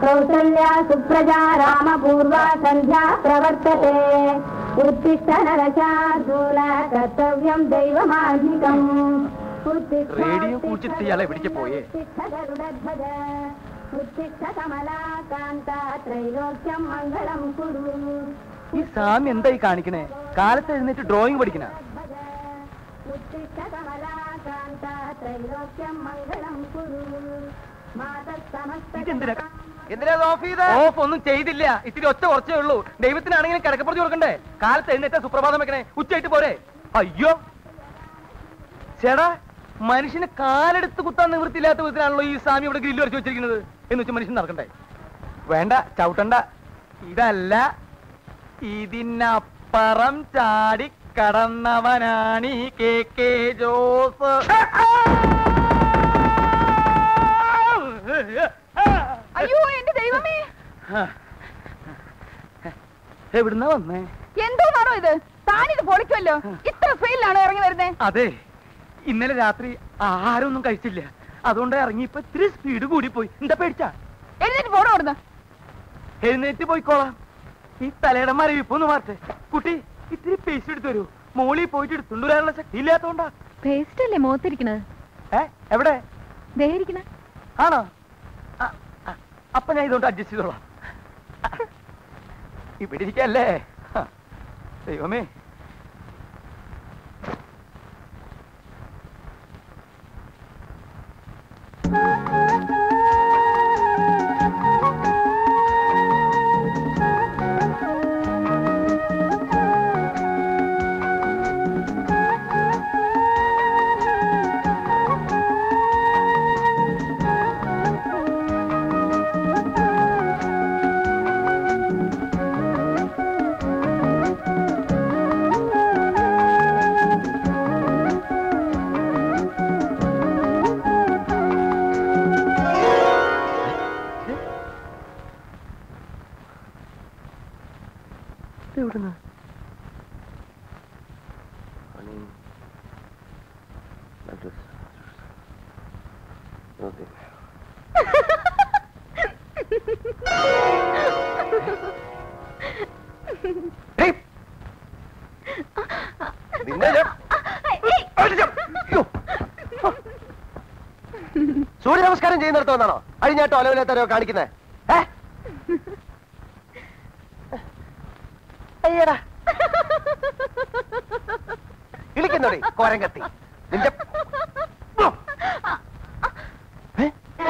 कौसल्या सुप्रजा रामपूर्वा सन्ध्या प्रवर्तते उत्तिष्ठ नरशार्दूल कर्तव्यं दैवमाधिकम् उत्तिष्ठ റേഡിയോ കുറിച്ചിട്ട് ഇയാളെ എവിടേക്ക് പോയേ उत्तिष्ठ गरुडध्वज उत्तिष्ठ कमलाकान्ता त्रैलोक्यं मङ्गलं कुरु ഈ സ്വാമി എന്തായി കാണിക്കണേ കാലത്ത് എഴുന്നേറ്റ് ഡ്രോയിങ് പഠിക്കണ उत्तिष्ठ कमलाकान्ता त्रैलोक्यं मङ्गलं कुरु मातः ഇതെന്തിനാ समस्त എന്തിനാ ഓഫ് ചെയ്ത് ഓഫ് ഒന്നും ചെയ്തില്ല ഇത്തിരി ഒച്ച കുറച്ചേ ഉള്ളൂ ദൈവത്തിനാണെങ്കിലും കിടക്കപ്പുറത്ത് കൊടുക്കണ്ടേ കാലത്ത് എഴുന്നേറ്റ സുപ്രഭാതം വെക്കണേ ഉച്ചയായിട്ട് പോരെ അയ്യോ ചേടാ മനുഷ്യന് കാലെടുത്ത് കുത്താൻ നിവൃത്തിയില്ലാത്ത വിധത്തിലാണല്ലോ ഈ സ്വാമി ഇവിടെ ഗ്രില്ല് വരച്ച് വെച്ചിരിക്കുന്നത് എന്ന് വെച്ചാൽ മനുഷ്യൻ നടക്കണ്ടേ വേണ്ട ചവിട്ടണ്ട ഇതല്ല ഇതിനപ്പുറം ചാടി കടന്നവനാണ് ഈ കെ കെ ജോസ് അയ്യോ എന്റെ ദൈവമേ എവിടുന്നാ വന്നേ എന്തോന്നാണോ ഇത് താനിത് പൊളിക്കുമല്ലോ ഇത്ര സ്പീഡിലാണോ ഇറങ്ങി വരുന്നേ അതെ ഇന്നലെ രാത്രി ആഹാരമൊന്നും കഴിച്ചില്ല അതുകൊണ്ട് ഇറങ്ങിയപ്പോ ഇത്തിരി സ്പീഡ് കൂടി പോയി എന്താ പേടിച്ചാ എഴുന്നേറ്റ് പോണോ അവിടുന്ന് എഴുന്നേറ്റ് പോയിക്കോളാം ഈ തലയുടെ മരവിപ്പൊന്ന് മാറട്ടെ കുട്ടി ഇത്തിരി പേസ്റ്റ് എടുത്തു വരൂ മോളിൽ പോയിട്ട് എടുത്തുകൊണ്ട് വരാനുള്ള ശക്തി ഇല്ലാത്തോണ്ടാ പേസ്റ്റ് അല്ലേ മുഖത്തിരിക്കണത് ഏ എവിടെ ദേ ഇരിക്കണ ആണോ ആ, ആ, അപ്പൊ ഞാൻ ഇതുകൊണ്ട് അഡ്ജസ്റ്റ് ചെയ്തോളാം ഇവിടെ ഇരിക്കല്ലേ ഹ, ദൈവമേ എവിടുന്ന് നിന്നെ ഞാൻ- അയ്യോ. സൂര്യ നമസ്കാരം ചെയ്യുന്നിടത്ത് വന്നാണോ അഴിഞ്ഞാട്ടോ അലവിലാത്തരോ കാണിക്കുന്നേ ഏ അയ്യടാ ഇളിക്കുന്നോടി കോരങ്കത്തി നിന്റെ ഏ?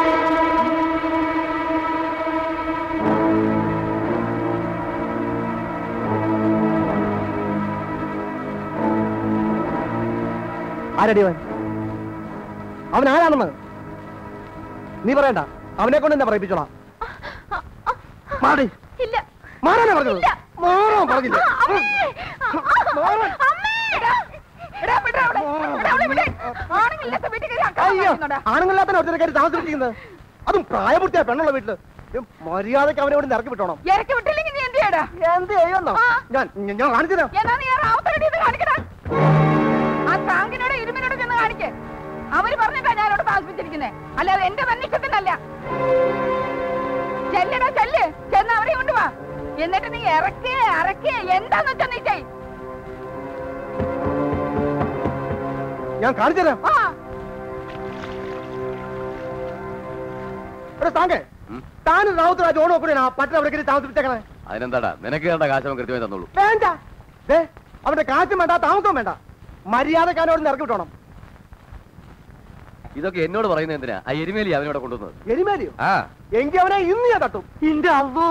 ആരടി അവൻ അവൻ ആരാണെന്ന് നീ പറയണ്ട അവനെ കൊണ്ട് എന്നെ പറയിപ്പിച്ചോളാം മാറി ഇല്ല മാറാനാ പറഞ്ഞത് ഇല്ല. മാറാൻ പറഞ്ഞില്ല ആ, അമ്മേ. മാറാൻ. അമ്മേ. എടാ, എടാ, വിടാ അവളെ. എടാ, അവളെ വിട്. ആണുങ്ങളില്ലാത്ത വീട്ടിൽ കയറി അക്രമം അയ്യോ കാണിക്കുന്നുണ്ടോ? ആണുങ്ങളില്ലാത്ത ഒരുത്തരക്കാരി താമസിച്ചിരിക്കുന്നത് അതും പ്രായപൂർത്തിയായ പെണ്ണുള്ള വീട്ടില് ഏ, മര്യാദയ്ക്ക് അവനെ ഇവിടെ ഇറക്കി വിട്ടോണം ഇറക്കി വിട്ടില്ലെങ്കിൽ നീ എന്ത് ചെയ്യടാ എന്ത് ചെയ്യുന്നോ ആ. ഞാൻ ഞാൻ കാണിച്ചു തരാം എന്നാ നീ ആ റാവത്തടി ഇത് കാണിക്കടാ ആ ടാങ്കിനോട് ഇരുമിനോട് ചെന്ന് കാണിക്ക് അവര് പറഞ്ഞിട്ടാ ഞാൻ ഇവിടെ താമസിപ്പിച്ചിരിക്കുന്നേ അല്ലാതെ എന്റെ മനുഷ്യത്തിനല്ല ചെല്ലടാ ചെല്ല് ചെന്ന് അവരെ കൊണ്ടുവാ എന്നിട്ട് നീ ഇറക്കേ ഇറക്കേ എന്താന്ന് വെച്ചാ നീ ചെയ് ഞാൻ കാണിച്ചു തരാം ആ എടാ താങ്കെ ഉം. താനും റാവുത്തരാ ജോണോ കൂടെ പട്ടണം അവിടെ കയറി താമസിപ്പിച്ചേക്കണേ അതിനെന്താടാ നിനക്ക് വേണ്ട കാശ് അവൻ കൃത്യമായി തന്നോളൂ വേണ്ട ദേ അവന്റെ കാറ്റും വേണ്ട താമസവും വേണ്ട മര്യാദക്ക് അവനോട് ഇറക്കി വിട്ടോണം ഇതൊക്കെ എന്നോട് പറയുന്നത് എന്തിനാ ആ എരുമേലി അവനോട് കൊണ്ടുവന്നത് എരിമേലിയോ ആ എങ്കി അവനെ ഇന്ന് ഞാൻ തട്ടും ഇന്റെ അവോ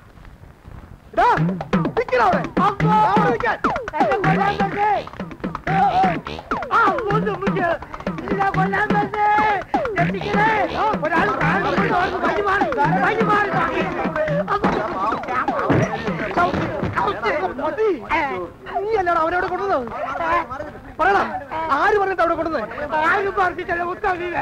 നീ അല്ലടാ അവനവിടെ കൊണ്ടുവന്നത് പറയണ ആര് പറഞ്ഞിട്ട് അവിടെ കൊണ്ടുവന്നത് ആര് പറഞ്ഞിട്ടല്ല മുത്തമ്മ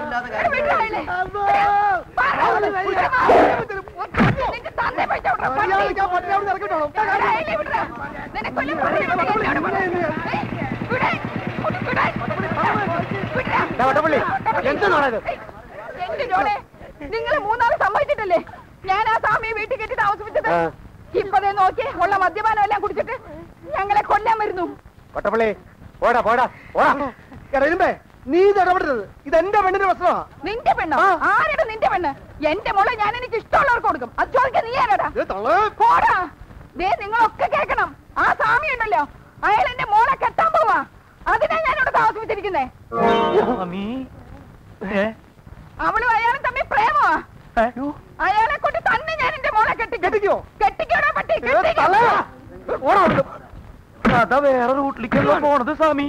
നിന്റെ തന്തയെ പറ്റി അവിടെ മര്യാദയ്ക്ക് ആ പട്ടിനെ അവിടെ ഇറക്കി വിട്ടോണം. എടാ, എന്നെ വിടടാ. നിനക്കൊല്ലം പറയുന്നത് എന്നോട് പറ. ഏയ്, വിട്. ഒന്ന് വിട്. വിടടാ. ദാ വട്ടപ്പള്ളി, എന്താണ് ഇത്? ഏയ്, എന്റെ ജോളെ നിങ്ങൾ മൂന്നാള് സമ്മതിച്ചിട്ടല്ലേ ഞാൻ ആ സ്വാമിയെ വീട്ടിൽ കെട്ടി താമസിപ്പിച്ചത് ആ. ഇപ്പൊ ദേ നോക്കി ഉള്ള മദ്യപാനം എല്ലാം കുടിച്ചിട്ട് ഞങ്ങളെ കൊല്ലാൻ വരുന്നു വട്ടപ്പള്ളി പോടാ പോടാ പോടാ എടാ ഇരുമ്പേ നീ ഇത് ഇടപെടരുത് ഇത് എന്റെ പെണ്ണിന്റെ പ്രശ്നമാ നിന്റെ പെണ്ണോ ആ. ആരുടെ നിന്റെ പെണ്ണ് എന്റെ മോളെ ഞാൻ എനിക്ക് ഇഷ്ടമുള്ളവർക്ക് കൊടുക്കും അത് ചോദിക്കാൻ നീ ആരാടാ ഇത് തള്ളേ പോടാ ദേ നിങ്ങളൊക്കെ കേൾക്കണം ആ സ്വാമി ഉണ്ടല്ലോ അയാൾ എന്റെ മോളെ കെട്ടാൻ പോവാ അതിനാ ഞാനിവിടെ താമസിപ്പിച്ചിരിക്കുന്നേ സ്വാമി ഏ? അവളും അയാളും തമ്മിൽ പ്രേമമാ ഏ? അയാളെ കൊണ്ട് തന്നെ ഞാൻ എന്റെ മോളെ കെട്ടിക്കും കെട്ടിക്കോ? കെട്ടിക്കോടാ പട്ടി ഏ, തള്ളേ. കെട്ടിക്കോ ഓടാ അവിടുന്ന്. കഥ വേറെ റൂട്ടിലേക്കല്ലോ പോണത് സ്വാമി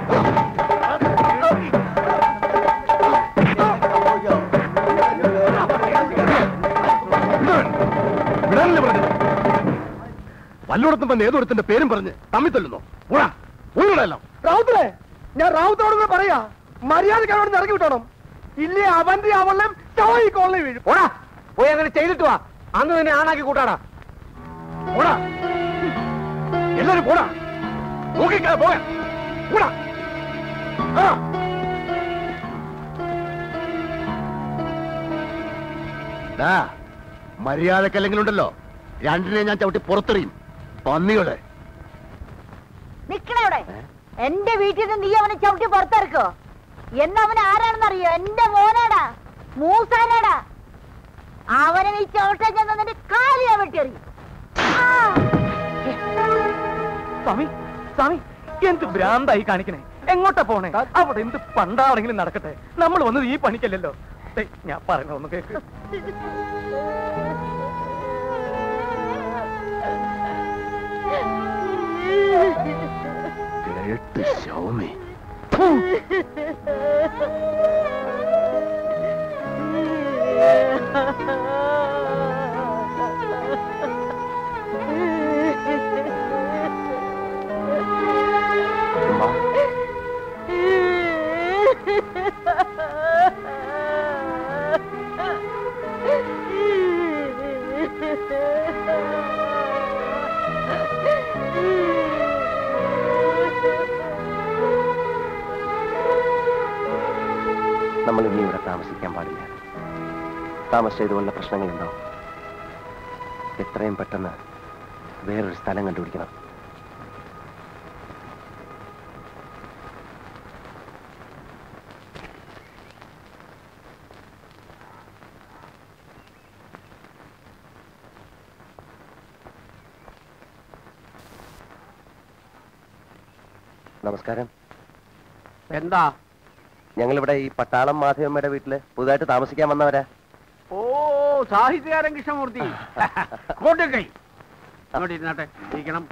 വിടാനല്ലേ പറഞ്ഞത് വല്ലോടത്തും വന്ന് ഏതൊരുത്തിന്റെ പേരും പറഞ്ഞ് തമ്മി തല്ലുന്നു ഊടാ ഊഴെല്ലാം റാവുത്തേ ഞാൻ റാവുത്തോട് കൂടെ പറയാ മര്യാദക്ക് അവിടെ ഇറക്കി വിട്ടോണം ഇല്ലേ അവന്റെ അവളും ഈ കോളനി വീഴും പോടാ പോയി അങ്ങനെ ചെയ്തിട്ട് വാ അന്ന് തന്നെ ആണാക്കി കൂട്ടാടാ പോടാ എല്ലാരും പോടാ നോക്കിക്കാതെ പോകാൻ പോടാ ആ ദാ, മര്യാദക്കല്ലെങ്കിലും ഉണ്ടല്ലോ രണ്ടിനെ ഞാൻ ചവിട്ടി പുറത്തെറിയും പന്നികളെ നിക്കണവിടെ എന്റെ വീട്ടിൽ നിന്ന് നീ അവനെ ചവിട്ടി പുറത്തിറക്കോ എന്നവൻ ആരാണെന്നറിയോ എന്റെ മോനാടാ മൂസാനാടാ അവനെ നീ ചവിട്ടാൻ ചെന്ന നിന്റെ കാലിയാ വെട്ടിയെറിയും ആ! സ്വാമി സ്വാമി എന്ത് ഭ്രാന്തായി കാണിക്കണേ എങ്ങോട്ടാ പോണേ അവിടെ എന്ത് പണ്ടാണെങ്കിലും നടക്കട്ടെ നമ്മൾ വന്നത് ഈ പണിക്കല്ലല്ലോ ദേ, ഞാൻ പറയണ ഒന്ന് കേക്ക് കേട്ട് ശൗമി നമ്മൾ ഇനി ഇവിടെ താമസിക്കാൻ പാടില്ല താമസിച്ച ഇതുപോലുള്ള പ്രശ്നങ്ങളുണ്ടാവും എത്രയും പെട്ടെന്ന് വേറൊരു സ്ഥലം കണ്ടുപിടിക്കണം നമസ്കാരം എന്താ ഞങ്ങളിവിടെ ഈ പട്ടാളം മാധവമ്മയുടെ വീട്ടില് പുതുതായിട്ട് താമസിക്കാൻ വന്നവരാ ഓ സാഹിത്യകാരൻ കൃഷ്ണമൂർത്തി കോട്ടക്കൈ അങ്ങോട്ട് ഇരുന്നാട്ടെ ഇരിക്കണം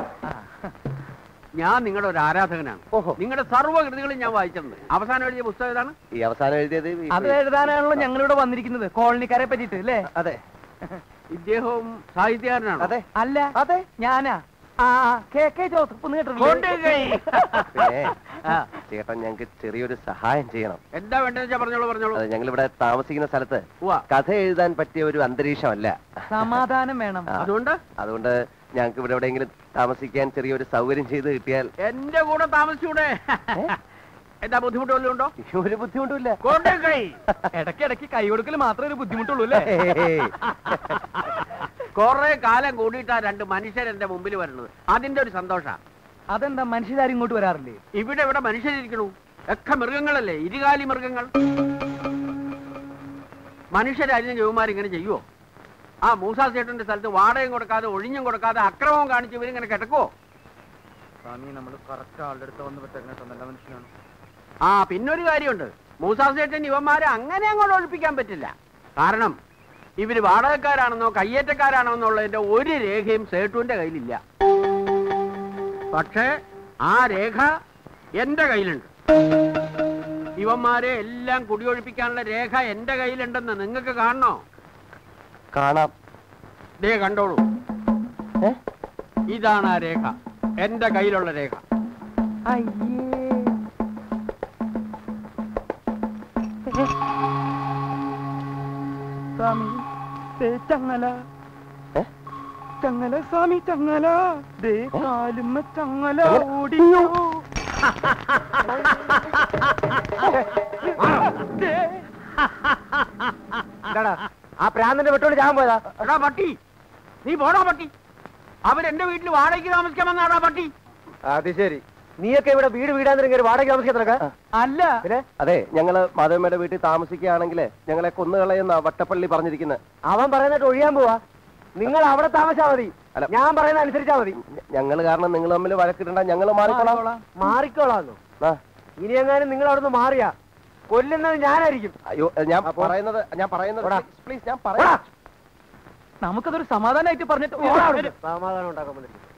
ഞാൻ നിങ്ങളുടെ ഒരു ആരാധകനാണ് ഓഹോ. നിങ്ങളുടെ സർവ്വകൃതികളും ഞാൻ വായിച്ചിട്ടുണ്ട് അവസാനം എഴുതിയ പുസ്തകം ഏതാണ് ഈ അവസാനം എഴുതിയത് ഈ- അത് എഴുതാനാണല്ലോ ഞങ്ങളിവിടെ വന്നിരിക്കുന്നത് കോളനിക്കാരെ പറ്റിട്ട് അല്ലേ അതെ ഇദ്ദേഹവും സാഹിത്യകാരനാണ് അതെ അല്ല അതെ ഞാനാ ആ കെ കെ ജോസഫ് എന്ന് കേട്ടിട്ടില്ലേ? കോട്ടക്കൈ പിന്നെ ആ. ചേട്ടൻ ഞങ്ങൾക്ക് ചെറിയൊരു സഹായം ചെയ്യണം എന്താ വേണ്ടതെന്ന് വെച്ചാ പറഞ്ഞോളൂ പറഞ്ഞോളൂ അത് ഞങ്ങളിവിടെ താമസിക്കുന്ന സ്ഥലത്ത് ഉവ്വ. കഥ എഴുതാൻ പറ്റിയ ഒരു അന്തരീക്ഷമല്ല സമാധാനം വേണം ആ. അതുകൊണ്ട് അതുകൊണ്ട് ഞങ്ങൾക്ക് ഇവിടെ എവിടെയെങ്കിലും താമസിക്കാൻ ചെറിയൊരു സൗകര്യം ചെയ്ത് കിട്ടിയാൽ എന്റെ കൂടെ താമസിച്ചൂടെ എന്താ ബുദ്ധിമുട്ട് വല്ലതും ഉണ്ടോ ഒരു ബുദ്ധിമുട്ടുമില്ല കോട്ടക്കൈ ഇടയ്ക്കിടയ്ക്ക് കൈ കൊടുക്കൽ മാത്രമേ ഒരു ബുദ്ധിമുട്ടുള്ളൂ അല്ലേ ഏയ്. കൊറേ കാലം കൂടിയിട്ടാ രണ്ട് മനുഷ്യർ എന്റെ മുമ്പിൽ വരുന്നത് അതിന്റെ ഒരു സന്തോഷ അതെന്താ മനുഷ്യരാരും ഇങ്ങോട്ട് വരാറില്ലേ ഇവിടെ ഇവിടെ മനുഷ്യരിക്കണു ഒക്കെ മൃഗങ്ങളല്ലേ ഇരുകാലി മൃഗങ്ങൾ മനുഷ്യരായിരുന്നു ജവന്മാർ ഇങ്ങനെ ചെയ്യുവോ ആ മൂസാ സേട്ടന്റെ സ്ഥലത്ത് വാടകയും കൊടുക്കാതെ ഒഴിഞ്ഞും കൊടുക്കാതെ അക്രമവും കാണിച്ച് ഇവരിങ്ങനെ കിടക്കുവോ സ്വാമി നമ്മൾ കറക്റ്റ് ആളുടെ അടുത്ത് വന്ന് പറ്റുന്ന നല്ല മനുഷ്യനാണ് ആ പിന്നൊരു കാര്യമുണ്ട് മൂസാ സേട്ടൻ ഇവന്മാരെ അങ്ങനെ അങ്ങോട്ട് ഒഴിപ്പിക്കാൻ പറ്റില്ല കാരണം ഇവര് വാടകക്കാരാണെന്നോ കയ്യേറ്റക്കാരാണോ എന്നുള്ളതിന്റെ ഒരു രേഖയും സേട്ടുവിന്റെ കയ്യിലില്ല പക്ഷേ ആ രേഖ എന്റെ കയ്യിലുണ്ട് ഇവന്മാരെ എല്ലാം കുടിയൊഴിപ്പിക്കാനുള്ള രേഖ എന്റെ കയ്യിലുണ്ടെന്ന് നിങ്ങൾക്ക് കാണണോ കാണാം ദേ കണ്ടോളൂ ഏ? ഇതാണ് ആ രേഖ എന്റെ കയ്യിലുള്ള രേഖ അയ്യേ സ്വാമി ചങ്ങല ഏ? ചങ്ങല സ്വാമി ചങ്ങല ദേ കാലുമ്മ ചങ്ങല ഓടി ആ പ്രാന്തന്റെ വെട്ടോട് ഞാൻ പോയതാ എടാ പട്ടി നീ പോടാ പട്ടി അവൻ എന്റെ വീട്ടിൽ വാടകയ്ക്ക് താമസിക്കാൻ വന്നാടാ പട്ടി അത് ശരി നീയൊക്കെ ഇവിടെ വീട് വീടാന്നിരിക്കും വാടക താമസിക്കുന്നതൊക്കെ അല്ല പിന്നെ അതെ ഞങ്ങള് മാധവമ്മയുടെ വീട്ടിൽ താമസിക്കുകയാണെങ്കിൽ ഞങ്ങളെ കൊന്നുകളയുന്ന വട്ടപ്പള്ളി പറഞ്ഞിരിക്കുന്നത് അവൻ പറയുന്നിട്ട് ഒഴിയാൻ പോവാ നിങ്ങൾ അവിടെ താമസിച്ചാ മതി അല്ല ഞാൻ പറയുന്ന അനുസരിച്ചാ മതി ഞങ്ങൾ കാരണം നിങ്ങൾ തമ്മിൽ വഴക്കിടണ്ട ഞങ്ങൾ മാറിക്കോളാം മാറിക്കോളാന്നോ ഇനി എങ്ങാനും നിങ്ങൾ അവിടുന്ന് മാറിയാ കൊല്ലുന്നത് ഞാനായിരിക്കും അയ്യോ ഞാൻ പറയുന്നത് ഞാൻ പറയുന്നത് പ്ലീസ് ഞാൻ പറയാം നമുക്കതൊരു സമാധാനമായിട്ട് പറഞ്ഞിട്ട് സമാധാനം ഉണ്ടാക്കാൻ